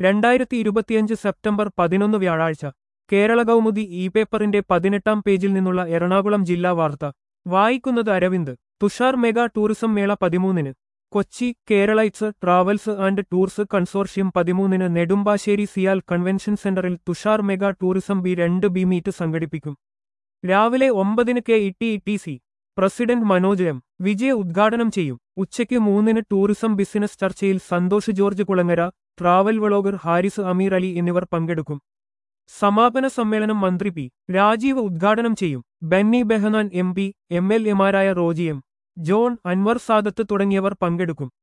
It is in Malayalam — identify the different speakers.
Speaker 1: രണ്ടായിരത്തി ഇരുപത്തിയഞ്ച് സെപ്റ്റംബർ പതിനൊന്ന് വ്യാഴാഴ്ച കേരള കൗമുദി ഇ പേപ്പറിന്റെ പതിനെട്ടാം പേജിൽ നിന്നുള്ള എറണാകുളം ജില്ലാ വാർത്ത വായിക്കുന്നത് അരവിന്ദ് തുഷാർ മെഗാ ടൂറിസം മേള പതിമൂന്നിന് Kochi Keralites travels and tours consortium പതിമൂന്നിന് നെടുമ്പാശ്ശേരി സിയാൽ കൺവെൻഷൻ സെന്ററിൽ തുഷാർ മെഗാ ടൂറിസം ബി രണ്ട് ബി മീറ്റ് സംഘടിപ്പിക്കും രാവിലെ ഒമ്പതിന് K E T T C president Manoj M Vijaya ഉദ്ഘാടനം ചെയ്യും ഉച്ചയ്ക്ക് മൂന്നിന് ടൂറിസം ബിസിനസ് ചർച്ചയിൽ സന്തോഷ് ജോർജ് കുളങ്ങര ട്രാവൽ വ്ളോഗർ ഹാരിസ് അമീർ അലി എന്നിവർ പങ്കെടുക്കും സമാപന സമ്മേളനം മന്ത്രി പി രാജീവ് ഉദ്ഘാടനം ചെയ്യും Benny Behanan M P M L എമാരായ റോജി എം ജോൺ അൻവർ സാദത്ത് തുടങ്ങിയവർ പങ്കെടുക്കും